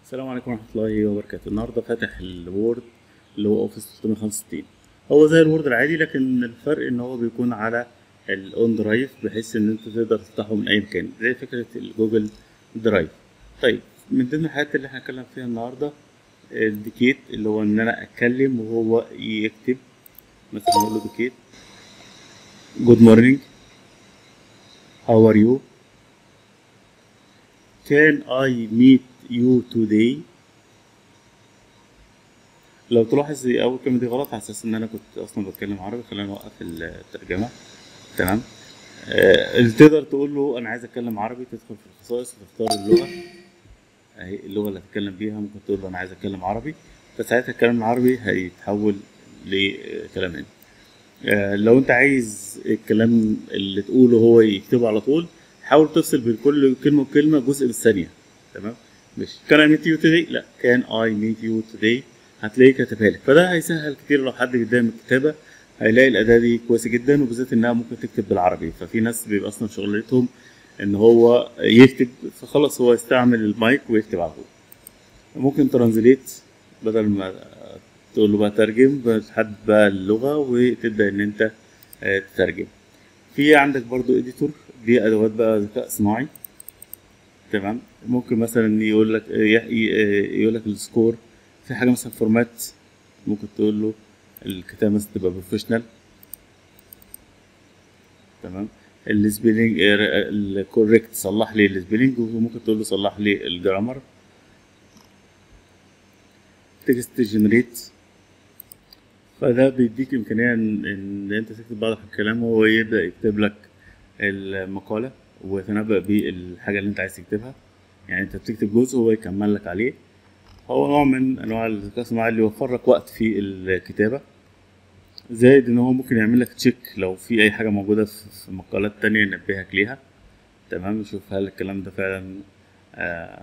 السلام عليكم ورحمة الله وبركاته النهاردة فاتح الوورد اللي هو اوفيس 365 هو زي الوورد العادي لكن الفرق ان هو بيكون على الاون درايف بحيث ان انت تقدر تفتحه من اي مكان زي فكرة الجوجل درايف طيب من ضمن الحاجات اللي احنا هنتكلم فيها النهاردة الديكيت اللي هو ان انا اتكلم وهو يكتب مثلا نقول له ديكيت جود مورنينج هاو ار يو Can I meet you today؟ لو تلاحظ أول كلمة دي غلط على أساس إن أنا كنت أصلا بتكلم عربي خلينا نوقف الترجمة تمام آه اللي تقدر تقول له أنا عايز أتكلم عربي تدخل في الخصائص وتختار اللغة أهي اللغة اللي هتتكلم بيها ممكن تقول له أنا عايز أتكلم عربي فساعتها الكلام العربي هيتحول لكلام هندي آه لو أنت عايز الكلام اللي تقوله هو يكتبه على طول حاول تفصل بين كل كلمه وكلمه جزء بالثانيه تمام مش كان اي ميت يو توداي لا كان اي ميت يو توداي هتلاقيه كاتبها لك فده هيسهل كتير لو حد بيتضايق من الكتابه هيلاقي الاداه دي كويسه جدا وبالذات انها ممكن تكتب بالعربي ففي ناس بيبقى اصلا شغلتهم ان هو يكتب فخلاص هو يستعمل المايك ويكتب على طول ممكن ترانزليت بدل ما تقول له بقى ترجم بتحدد بقى اللغه وتبدا ان انت تترجم في عندك برضو اديتور دي ادوات بقى ذكاء صناعي تمام ممكن مثلا يقول لك يقول لك السكور في حاجه مثلا فورمات ممكن تقول له الكتابه مثلا تبقى بروفيشنال تمام السبيلنج الكوريكت صلح لي السبيلنج وممكن تقول له صلح لي الجرامر تكست جنريت فده بيديك امكانيه ان انت تكتب بعض الكلام وهو يبدا يكتب لك المقالة ويتنبأ بالحاجة اللي انت عايز تكتبها يعني انت بتكتب جزء وهو يكمل لك عليه هو نوع من انواع الذكاء الصناعي اللي يوفر لك وقت في الكتابة زائد ان هو ممكن يعمل لك تشيك لو في اي حاجة موجودة في مقالات تانية ينبهك ليها تمام يشوف هل الكلام ده فعلا آه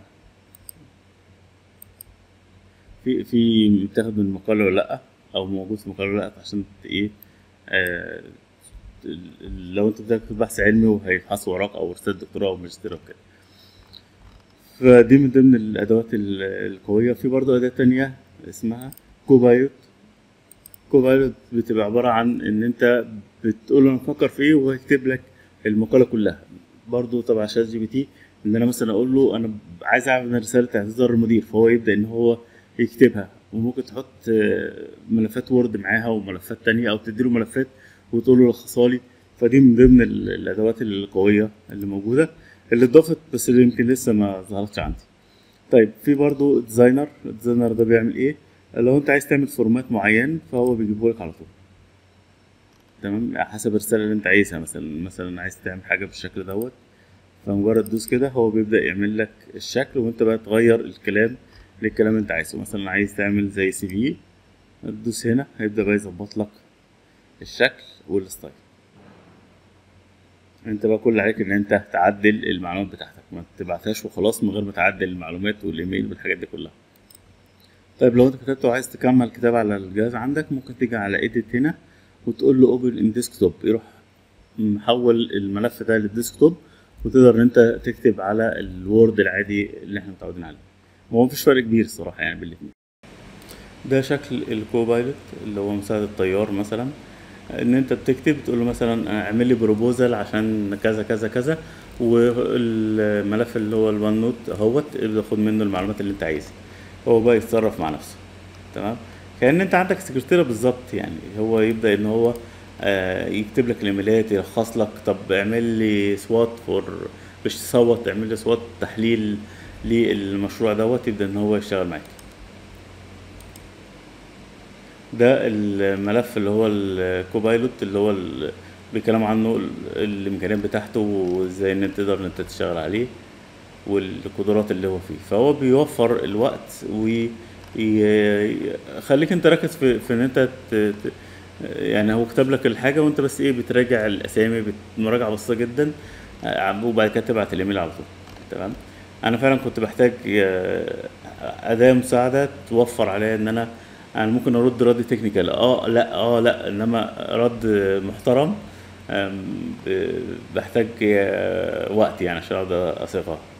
في في متاخد من المقالة ولا لأ أو موجود في المقالة ولا لأ عشان ايه آه لو انت بتكتب بحث علمي وهيبحثوا وراك او رساله دكتوراه او ماجستير وكده فدي من ضمن الادوات القويه في برضه اداه تانية اسمها كوبايلوت كوبايلوت بتبقى عباره عن ان انت بتقول له انا بفكر في ايه وهو يكتب لك المقاله كلها برضه تبع شات جي بي تي ان انا مثلا اقول له انا عايز اعمل رساله اعتذار للمدير فهو يبدا ان هو يكتبها وممكن تحط ملفات وورد معاها وملفات تانية او تديله ملفات وتقول له لخصها لي فدي من ضمن الادوات القويه اللي موجوده اللي اتضافت بس اللي يمكن لسه ما ظهرتش عندي طيب في برضو ديزاينر الديزاينر ده بيعمل ايه لو انت عايز تعمل فورمات معين فهو بيجيبه لك على طول تمام حسب الرساله اللي انت عايزها مثلا مثلا عايز تعمل حاجه بالشكل دوت فمجرد تدوس كده هو بيبدا يعمل لك الشكل وانت بقى تغير الكلام للكلام اللي انت عايزه مثلا عايز تعمل زي سي في تدوس هنا هيبدا بقى يظبط لك الشكل والستايل انت بقى كل عليك ان انت تعدل المعلومات بتاعتك ما تبعتهاش وخلاص من غير ما تعدل المعلومات والايميل والحاجات دي كلها طيب لو انت كتبت وعايز تكمل كتابة على الجهاز عندك ممكن تيجي على ايديت هنا وتقول له اوبن ان ديسكتوب يروح محول الملف ده للديسكتوب وتقدر ان انت تكتب على الوورد العادي اللي احنا متعودين عليه هو مفيش فرق كبير الصراحة يعني بالاتنين ده شكل الكوبايلوت اللي هو مساعد الطيار مثلا ان انت بتكتب تقول له مثلا اعمل لي بروبوزال عشان كذا كذا كذا والملف اللي هو الوان نوت اهوت ابدا خد منه المعلومات اللي انت عايزها هو بقى يتصرف مع نفسه تمام كان انت عندك سكرتيره بالظبط يعني هو يبدا ان هو آه يكتب لك الايميلات يلخص لك طب اعمل لي سوات فور مش تصوت اعمل لي سوات تحليل للمشروع دوت يبدا ان هو يشتغل معاك ده الملف اللي هو الكوبايلوت اللي هو بيتكلم عنه الامكانيات بتاعته وازاي ان انت تقدر ان انت تشتغل عليه والقدرات اللي هو فيه فهو بيوفر الوقت ويخليك انت ركز في, في ان انت ت... يعني هو كتب لك الحاجه وانت بس ايه بتراجع الاسامي مراجعه بسيطه جدا وبعد كده تبعت الايميل على طول تمام انا فعلا كنت بحتاج اداه مساعده توفر عليا ان انا انا ممكن ارد رد تكنيكال اه لا اه لا انما رد محترم بحتاج وقت يعني عشان اقدر اصيغها